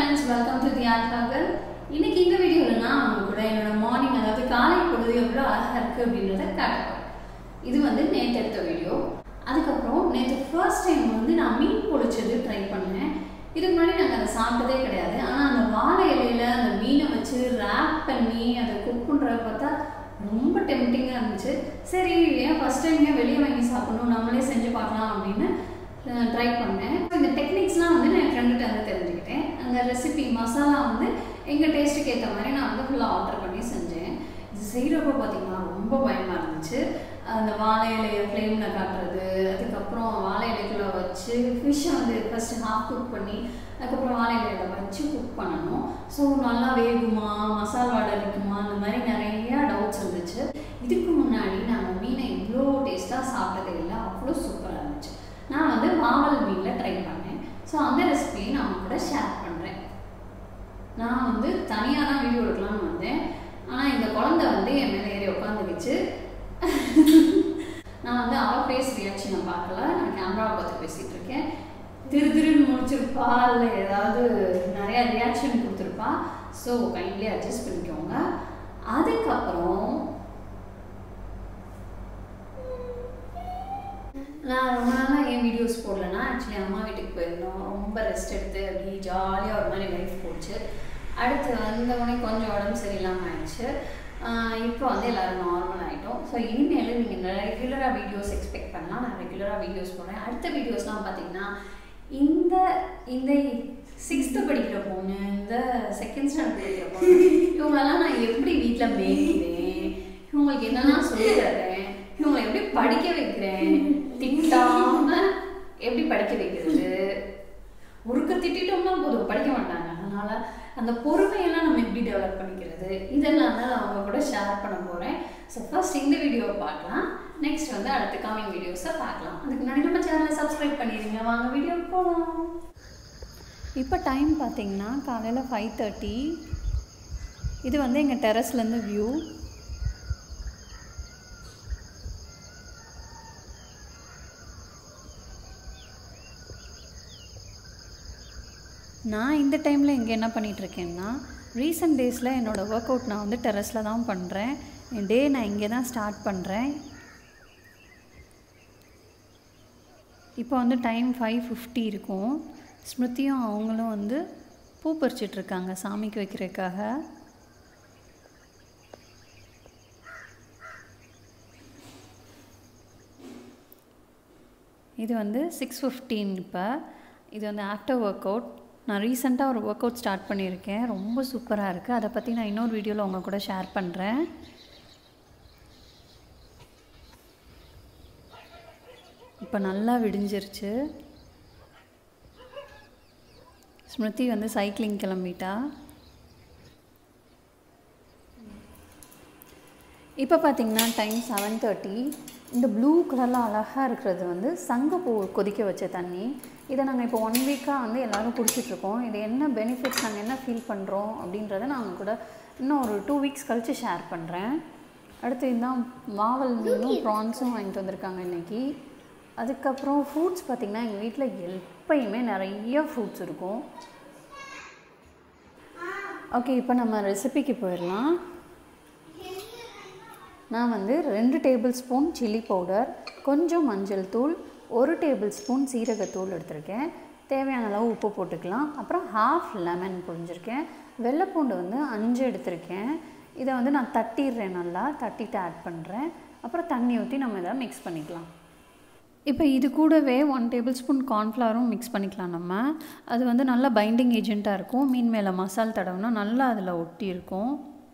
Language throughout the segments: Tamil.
friends welcome to the art dagger இன்னைக்கு இந்த வீடியோவில் நான் அவங்க கூட என்னோட மார்னிங் அதாவது காலை பொழுது எவ்வளோ அழகாக இருக்குது அப்படின்றத காட்டுறேன் இது வந்து நேற்று எடுத்த வீடியோ அதுக்கப்புறம் நேற்று ஃபர்ஸ்ட் டைம் வந்து நான் மீன் பொடிச்சது ட்ரை பண்ணேன் இதுக்கு முன்னாடி நாங்கள் அதை சாப்பிட்டதே கிடையாது ஆனால் அந்த வாழை இலையில அந்த மீனை வச்சு ரேப் பண்ணி அதை குக் பண்ணுறத பார்த்தா ரொம்ப டெம்டிங்காக இருந்துச்சு சரி ஏன் ஃபஸ்ட் டைம் ஏன் வெளியே வாங்கி சாப்பிடணும் நம்மளே செஞ்சு பார்க்கலாம் அப்படின்னு ட்ரை பண்ணேன் இந்த டெக்னிக்ஸ்லாம் வந்து நான் என் ஃப்ரெண்டுகிட்ட வந்து தெரிஞ்சுக்கிட்டேன் அந்த ரெசிபி மசாலா வந்து எங்கள் டேஸ்ட்டுக்கு ஏற்ற மாதிரி நான் வந்து ஃபுல்லாக ஆர்டர் பண்ணி செஞ்சேன் இது செய்கிறப்ப பார்த்தீங்கன்னா ரொம்ப பயமாக இருந்துச்சு அந்த வாழை இலையை ஃப்ளேமில் காட்டுறது அதுக்கப்புறம் வாழை இலைக்குள்ள வச்சு ஃபிஷ்ஷை வந்து ஃபஸ்ட்டு ஹாஃப் குக் பண்ணி அதுக்கப்புறம் வாழை இலையில வச்சு குக் பண்ணணும் ஸோ நல்லா வேகுமா மசாலா வாடை இருக்குமா அந்த மாதிரி நிறைய டவுட்ஸ் இருந்துச்சு இதுக்கு முன்னாடி நாங்கள் மீனை இவ்வளோ டேஸ்ட்டாக சாப்பிட்டதே இல்லை அவ்வளோ சூப்பராக இருந்துச்சு நான் வந்து மாவல் மீனில் ட்ரை பண்ணேன் ஸோ அந்த ரெசிபியை நான் உங்க கூட ஷேர் பண்ணுறேன் நான் வந்து தனியாக தான் வீடியோ எடுக்கலாம்னு வந்தேன் ஆனால் இந்த குழந்தை வந்து என் மேலே ஏறி உட்காந்துக்கிச்சு நான் வந்து அவள் ஃபேஸ் ரியாக்ஷனை பார்க்கல நான் கேமராவை பார்த்து பேசிகிட்டு இருக்கேன் திரு திருன்னு முடிச்சிருப்பா இல்லை ஏதாவது நிறையா ரியாக்ஷன் கொடுத்துருப்பா ஸோ கைண்ட்லி அட்ஜஸ்ட் பண்ணிக்கோங்க அதுக்கப்புறம் நான் ரொம்ப நாளாக ஏன் வீடியோஸ் போடலன்னா ஆக்சுவலி அம்மா வீட்டுக்கு போயிருந்தோம் ரொம்ப ரெஸ்ட் எடுத்து அப்படி ஜாலியாக ஒரு மாதிரி லைஃப் போச்சு அடுத்து வந்தவொடனே கொஞ்சம் உடம்பு சரியில்லாமல் ஆயிடுச்சு இப்போ வந்து எல்லோரும் நார்மல் ஆகிட்டோம் ஸோ இனிமேல் நீங்கள் ரெகுலராக வீடியோஸ் எக்ஸ்பெக்ட் பண்ணலாம் நான் ரெகுலராக வீடியோஸ் போடுறேன் அடுத்த வீடியோஸ்லாம் பார்த்தீங்கன்னா இந்த இந்த சிக்ஸ்த்து படிக்கிற பொண்ணு இந்த செகண்ட் ஸ்டாண்டர்ட் படிக்கிற பொண்ணு இவங்களெல்லாம் நான் எப்படி வீட்டில் மேய்க்கிறேன் இவங்களுக்கு என்னெல்லாம் சொல்லி தரேன் இவங்களை எப்படி படிக்க வைக்கிறேன் திட்டாம எப்படி படிக்க வைக்கிறது ஒருக்க திட்டோம்னா போதும் படிக்க மாட்டாங்க அதனால அந்த பொறுமையெல்லாம் நம்ம எப்படி டெவலப் பண்ணிக்கிறது இதெல்லாம் தான் நான் அவங்க கூட ஷேர் பண்ண போகிறேன் ஸோ ஃபர்ஸ்ட் இந்த வீடியோவை பார்க்கலாம் நெக்ஸ்ட் வந்து அடுத்த கமிங் வீடியோஸை பார்க்கலாம் அதுக்கு முன்னாடி நம்ம சேனலை சப்ஸ்கிரைப் பண்ணிடுங்க வாங்க வீடியோ போகலாம் இப்போ டைம் பார்த்தீங்கன்னா காலையில் ஃபைவ் தேர்ட்டி இது வந்து எங்கள் டெரஸ்லேருந்து வியூ நான் இந்த டைமில் இங்கே என்ன பண்ணிகிட்ருக்கேன்னா ரீசெண்ட் டேஸில் என்னோடய ஒர்க் அவுட் நான் வந்து டெரஸில் தான் பண்ணுறேன் என் டே நான் இங்கே தான் ஸ்டார்ட் பண்ணுறேன் இப்போ வந்து டைம் ஃபைவ் ஃபிஃப்டி இருக்கும் ஸ்மிருதியும் அவங்களும் வந்து பூ பறிச்சிட்ருக்காங்க சாமிக்கு வைக்கிறதுக்காக இது வந்து சிக்ஸ் ஃபிஃப்டீன் இப்போ இது வந்து ஆஃப்டர் ஒர்க் அவுட் நான் ரீசெண்டாக ஒரு ஒர்க் அவுட் ஸ்டார்ட் பண்ணியிருக்கேன் ரொம்ப சூப்பராக இருக்குது அதை பற்றி நான் இன்னொரு வீடியோவில் உங்கள் கூட ஷேர் பண்ணுறேன் இப்போ நல்லா விடிஞ்சிருச்சு ஸ்மிருதி வந்து சைக்கிளிங் கிளம்பிட்டா இப்போ பார்த்தீங்கன்னா டைம் செவன் தேர்ட்டி இந்த ப்ளூ கலரில் அழகாக இருக்கிறது வந்து சங்கப்பூ கொதிக்க வச்ச தண்ணி இதை நாங்கள் இப்போ ஒன் வீக்காக வந்து எல்லோரும் குடிச்சிட்ருக்கோம் இது என்ன பெனிஃபிட்ஸ் நாங்கள் என்ன ஃபீல் பண்ணுறோம் அப்படின்றத நான் அவங்க கூட இன்னும் ஒரு டூ வீக்ஸ் கழித்து ஷேர் பண்ணுறேன் அடுத்து இதுதான் மாவல் மீனும் ப்ரான்ஸும் வாங்கிட்டு வந்திருக்காங்க இன்றைக்கி அதுக்கப்புறம் ஃப்ரூட்ஸ் பார்த்திங்கன்னா எங்கள் வீட்டில் எப்பயுமே நிறைய ஃப்ரூட்ஸ் இருக்கும் ஓகே இப்போ நம்ம ரெசிபிக்கு போயிடலாம் நான் வந்து ரெண்டு டேபிள் ஸ்பூன் சில்லி பவுடர் கொஞ்சம் மஞ்சள் தூள் ஒரு டேபிள் ஸ்பூன் சீரகத்தூள் எடுத்திருக்கேன் தேவையான அளவு உப்பு போட்டுக்கலாம் அப்புறம் ஹாஃப் லெமன் புரிஞ்சிருக்கேன் வெள்ளைப்பூண்டு வந்து அஞ்சு எடுத்திருக்கேன் இதை வந்து நான் தட்டிடுறேன் நல்லா தட்டிட்டு ஆட் பண்ணுறேன் அப்புறம் தண்ணி ஊற்றி நம்ம இதை மிக்ஸ் பண்ணிக்கலாம் இப்போ இது கூடவே ஒன் டேபிள் ஸ்பூன் கார்ன்ஃப்ளவரும் மிக்ஸ் பண்ணிக்கலாம் நம்ம அது வந்து நல்லா பைண்டிங் ஏஜெண்ட்டாக இருக்கும் மீன் மேலே மசால் தடவுனா நல்லா அதில் ஒட்டி இருக்கும்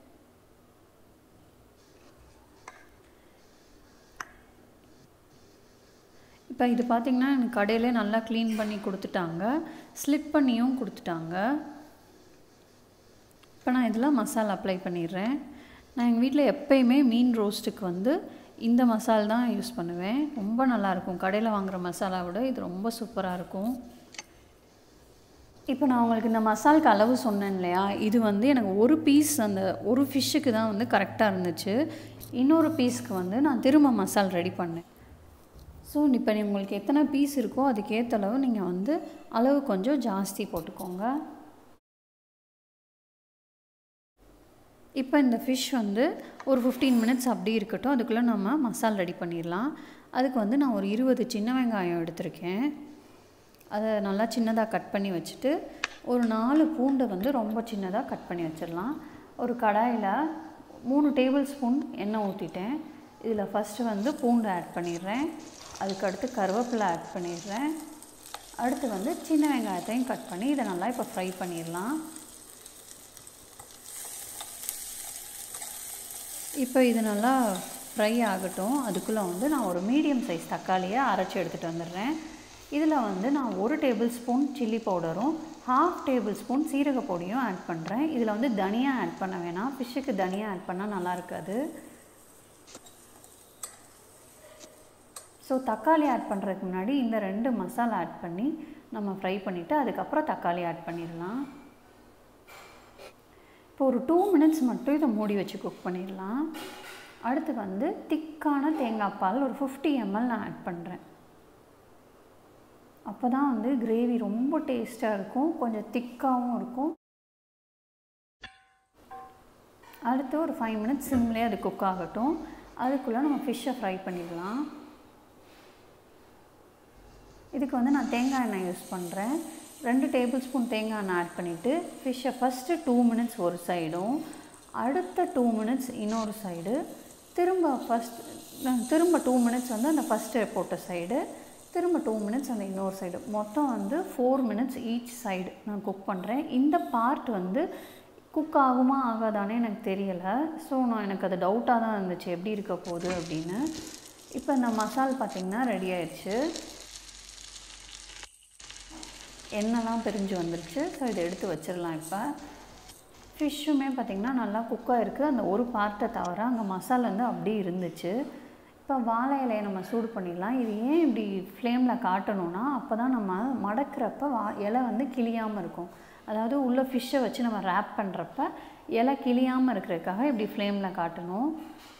இப்போ இது பார்த்திங்கன்னா எனக்கு கடையிலே நல்லா க்ளீன் பண்ணி கொடுத்துட்டாங்க ஸ்லிப் பண்ணியும் கொடுத்துட்டாங்க இப்போ நான் இதில் மசாலா அப்ளை பண்ணிடுறேன் நான் எங்கள் வீட்டில் எப்போயுமே மீன் ரோஸ்ட்டுக்கு வந்து இந்த மசால் தான் யூஸ் பண்ணுவேன் ரொம்ப நல்லாயிருக்கும் கடையில் வாங்குகிற மசாலா விட இது ரொம்ப சூப்பராக இருக்கும் இப்போ நான் உங்களுக்கு இந்த மசாலுக்கு அளவு சொன்னேன் இல்லையா இது வந்து எனக்கு ஒரு பீஸ் அந்த ஒரு ஃபிஷ்ஷுக்கு தான் வந்து கரெக்டாக இருந்துச்சு இன்னொரு பீஸ்க்கு வந்து நான் திரும்ப மசால் ரெடி பண்ணேன் ஸோ இப்போ உங்களுக்கு எத்தனை பீஸ் இருக்கோ அதுக்கேற்ற அளவு நீங்கள் வந்து அளவு கொஞ்சம் ஜாஸ்தி போட்டுக்கோங்க இப்போ இந்த ஃபிஷ் வந்து ஒரு ஃபிஃப்டீன் மினிட்ஸ் அப்படி இருக்கட்டும் அதுக்குள்ளே நம்ம மசால் ரெடி பண்ணிடலாம் அதுக்கு வந்து நான் ஒரு இருபது சின்ன வெங்காயம் எடுத்திருக்கேன் அதை நல்லா சின்னதாக கட் பண்ணி வச்சுட்டு ஒரு நாலு பூண்டை வந்து ரொம்ப சின்னதாக கட் பண்ணி வச்சிடலாம் ஒரு கடாயில் மூணு டேபிள் ஸ்பூன் எண்ணெய் ஊற்றிட்டேன் இதில் ஃபஸ்ட்டு வந்து பூண்டு ஆட் பண்ணிடுறேன் அதுக்கடுத்து கருவேப்பிலை ஆட் பண்ணிடுறேன் அடுத்து வந்து சின்ன வெங்காயத்தையும் கட் பண்ணி இதை நல்லா இப்போ ஃப்ரை பண்ணிடலாம் இப்போ இது நல்லா ஃப்ரை ஆகட்டும் அதுக்குள்ளே வந்து நான் ஒரு மீடியம் சைஸ் தக்காளியை அரைச்சி எடுத்துகிட்டு வந்துடுறேன் இதில் வந்து நான் ஒரு டேபிள் ஸ்பூன் சில்லி பவுடரும் ஹாஃப் டேபிள் ஸ்பூன் சீரக பொடியும் ஆட் பண்ணுறேன் இதில் வந்து தனியாக ஆட் பண்ண வேணாம் ஃபிஷ்ஷுக்கு தனியாக ஆட் பண்ணால் நல்லா இருக்காது ஸோ தக்காளி ஆட் பண்ணுறதுக்கு முன்னாடி இந்த ரெண்டு மசாலா ஆட் பண்ணி நம்ம ஃப்ரை பண்ணிவிட்டு அதுக்கப்புறம் தக்காளி ஆட் பண்ணிடலாம் இப்போ ஒரு டூ மினிட்ஸ் மட்டும் இதை மூடி வச்சு குக் பண்ணிடலாம் அடுத்து வந்து திக்கான தேங்காய் பால் ஒரு ஃபிஃப்டி எம்எல் நான் ஆட் பண்ணுறேன் அப்போ தான் வந்து கிரேவி ரொம்ப டேஸ்ட்டாக இருக்கும் கொஞ்சம் திக்காகவும் இருக்கும் அடுத்து ஒரு ஃபைவ் மினிட்ஸ் சிம்லேயே அது குக் ஆகட்டும் அதுக்குள்ளே நம்ம ஃபிஷ்ஷை ஃப்ரை பண்ணிடலாம் இதுக்கு வந்து நான் தேங்காய் எண்ணெய் யூஸ் பண்ணுறேன் ரெண்டு டேபிள் ஸ்பூன் தேங்காய் எண்ணெய் ஆட் பண்ணிவிட்டு ஃபிஷ்ஷை ஃபஸ்ட்டு டூ மினிட்ஸ் ஒரு சைடும் அடுத்த டூ மினிட்ஸ் இன்னொரு சைடு திரும்ப ஃபஸ்ட் திரும்ப டூ மினிட்ஸ் வந்து அந்த ஃபஸ்ட்டு போட்ட சைடு திரும்ப டூ மினிட்ஸ் அந்த இன்னொரு சைடு மொத்தம் வந்து ஃபோர் மினிட்ஸ் ஈச் சைடு நான் குக் பண்ணுறேன் இந்த பார்ட் வந்து குக் ஆகுமா ஆகாதானே எனக்கு தெரியலை ஸோ நான் எனக்கு அது டவுட்டாக தான் இருந்துச்சு எப்படி இருக்க போகுது அப்படின்னு இப்போ இந்த மசால் பார்த்திங்கன்னா ரெடி ஆயிடுச்சு எண்ணெய்லாம் பிரிஞ்சு வந்துருச்சு ஸோ இதை எடுத்து வச்சிடலாம் இப்போ ஃபிஷ்ஷுமே பார்த்திங்கன்னா நல்லா குக்காக இருக்குது அந்த ஒரு பார்ட்டை தவிர அங்கே மசாலா வந்து அப்படியே இருந்துச்சு இப்போ வாழை இலையை நம்ம சூடு பண்ணிடலாம் இது ஏன் இப்படி ஃப்ளேமில் காட்டணும்னா அப்போ தான் நம்ம மடக்கிறப்ப வா இலை வந்து கிளியாமல் இருக்கும் அதாவது உள்ள ஃபிஷ்ஷை வச்சு நம்ம ரேப் பண்ணுறப்ப இலை கிளியாமல் இருக்கிறதுக்காக இப்படி ஃப்ளேமில் காட்டணும்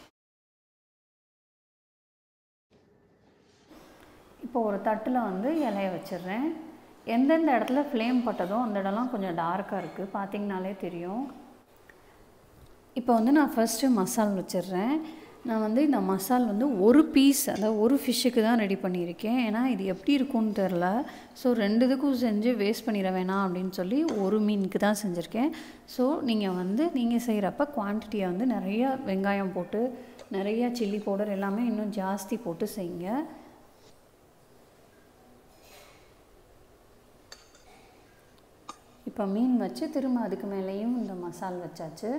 இப்போ ஒரு தட்டில் வந்து இலைய வச்சிடுறேன் எந்தெந்த இடத்துல ஃப்ளேம் பட்டதோ அந்த இடம்லாம் கொஞ்சம் டார்க்காக இருக்குது பார்த்தீங்கனாலே தெரியும் இப்போ வந்து நான் ஃபஸ்ட்டு மசால் வச்சிடுறேன் நான் வந்து இந்த மசால் வந்து ஒரு பீஸ் அதாவது ஒரு ஃபிஷ்ஷுக்கு தான் ரெடி பண்ணியிருக்கேன் ஏன்னா இது எப்படி இருக்கும்னு தெரில ஸோ ரெண்டு இதுக்கும் செஞ்சு வேஸ்ட் பண்ணிட வேணாம் அப்படின்னு சொல்லி ஒரு மீனுக்கு தான் செஞ்சுருக்கேன் ஸோ நீங்கள் வந்து நீங்கள் செய்கிறப்ப குவான்டிட்டியை வந்து நிறைய வெங்காயம் போட்டு நிறைய சில்லி பவுடர் எல்லாமே இன்னும் ஜாஸ்தி போட்டு செய்யுங்க இப்போ மீன் வச்சு திரும்ப அதுக்கு மேலேயும் இந்த மசால் வச்சாச்சு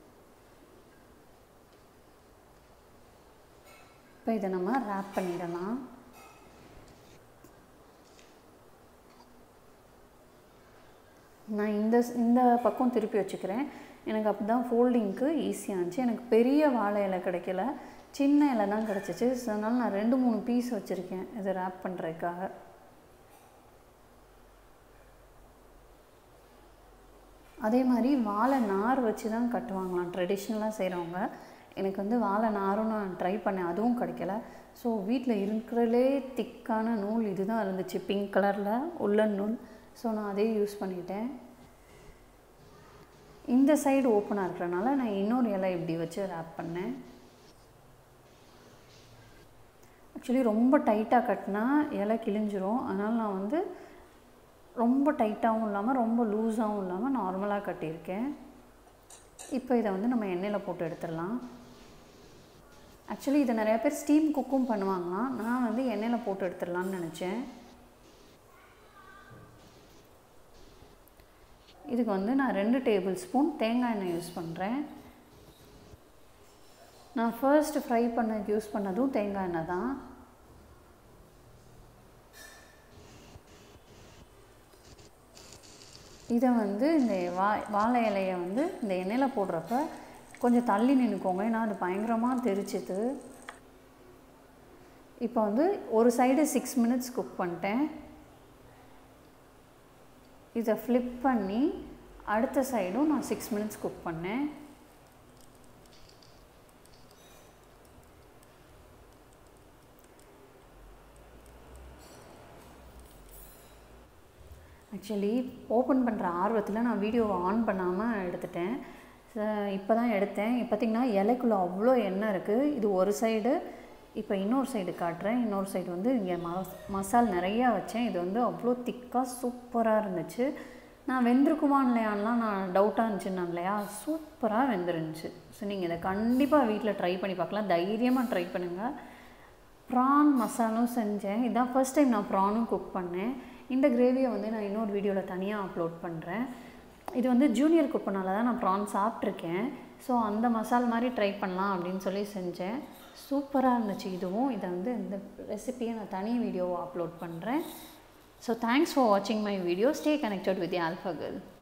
இப்போ இதை நம்ம ரேப் பண்ணிடலாம் நான் இந்த இந்த பக்கம் திருப்பி வச்சுக்கிறேன் எனக்கு அப்படி தான் ஃபோல்டிங்க்கு ஈஸியாக இருந்துச்சு எனக்கு பெரிய வாழை இலை கிடைக்கல சின்ன இலை தான் கிடச்சிச்சு ஸோ அதனால் நான் ரெண்டு மூணு பீஸ் வச்சுருக்கேன் இதை ரேப் பண்ணுறதுக்காக அதே மாதிரி வாழை நார் வச்சு தான் கட்டுவாங்களாம் ட்ரெடிஷ்னலாக செய்கிறவங்க எனக்கு வந்து வாழை நாரும் நான் ட்ரை பண்ணேன் அதுவும் கிடைக்கல ஸோ வீட்டில் இருக்கிறதுலே திக்கான நூல் இது தான் இருந்துச்சு பிங்க் கலரில் உள்ளன் நூல் ஸோ நான் அதே யூஸ் பண்ணிட்டேன் இந்த சைடு ஓப்பனாக இருக்கிறனால நான் இன்னொரு இலை இப்படி வச்சு ரேப் பண்ணேன் ஆக்சுவலி ரொம்ப டைட்டாக கட்டினா இலை கிழிஞ்சிரும் அதனால் நான் வந்து ரொம்ப டைட்டாகவும் இல்லாமல் ரொம்ப லூஸாகவும் இல்லாமல் நார்மலாக கட்டியிருக்கேன் இப்போ இதை வந்து நம்ம எண்ணெயில் போட்டு எடுத்துடலாம் ஆக்சுவலி இதை நிறையா பேர் ஸ்டீம் குக்கும் பண்ணுவாங்களாம் நான் வந்து எண்ணெயில் போட்டு எடுத்துடலான்னு நினச்சேன் இதுக்கு வந்து நான் ரெண்டு டேபிள் ஸ்பூன் தேங்காய் எண்ணெய் யூஸ் பண்ணுறேன் நான் ஃபர்ஸ்ட் ஃப்ரை பண்ண யூஸ் பண்ணதும் தேங்காய் எண்ணெய் தான் இதை வந்து இந்த வா வாழை இலையை வந்து இந்த எண்ணெயில் போடுறப்ப கொஞ்சம் தள்ளி நின்றுக்கோங்க ஏன்னா அது பயங்கரமாக தெரிச்சிது இப்போ வந்து ஒரு சைடு சிக்ஸ் மினிட்ஸ் குக் பண்ணிட்டேன் இதை ஃப்ளிப் பண்ணி அடுத்த சைடும் நான் சிக்ஸ் மினிட்ஸ் குக் பண்ணேன் ஆக்சுவலி ஓப்பன் பண்ணுற ஆர்வத்தில் நான் வீடியோவை ஆன் பண்ணாமல் எடுத்துட்டேன் இப்போ தான் எடுத்தேன் பார்த்திங்கன்னா இலைக்குள்ளே அவ்வளோ எண்ணெய் இருக்குது இது ஒரு சைடு இப்போ இன்னொரு சைடு காட்டுறேன் இன்னொரு சைடு வந்து இங்கே மஸ் மசால் நிறையா வச்சேன் இது வந்து அவ்வளோ திக்காக சூப்பராக இருந்துச்சு நான் வெந்திருக்குமா இல்லையான்லாம் நான் டவுட்டாக இருந்துச்சுன்னு இல்லையா சூப்பராக வெந்துருந்துச்சு ஸோ நீங்கள் இதை கண்டிப்பாக வீட்டில் ட்ரை பண்ணி பார்க்கலாம் தைரியமாக ட்ரை பண்ணுங்கள் ப்ரான் மசாலும் செஞ்சேன் இதான் ஃபர்ஸ்ட் டைம் நான் ப்ரானும் குக் பண்ணேன் இந்த கிரேவியை வந்து நான் இன்னொரு வீடியோவில் தனியாக அப்லோட் பண்ணுறேன் இது வந்து ஜூனியர் குப்பனால தான் நான் ப்ரான் சாப்பிட்ருக்கேன் ஸோ அந்த மசால் மாதிரி ட்ரை பண்ணலாம் அப்படின்னு சொல்லி செஞ்சேன் சூப்பராக இருந்துச்சு இதுவும் இதை வந்து இந்த ரெசிபியை நான் தனி வீடியோவை அப்லோட் பண்ணுறேன் ஸோ தேங்க்ஸ் ஃபார் வாட்சிங் my video stay connected with alpha girl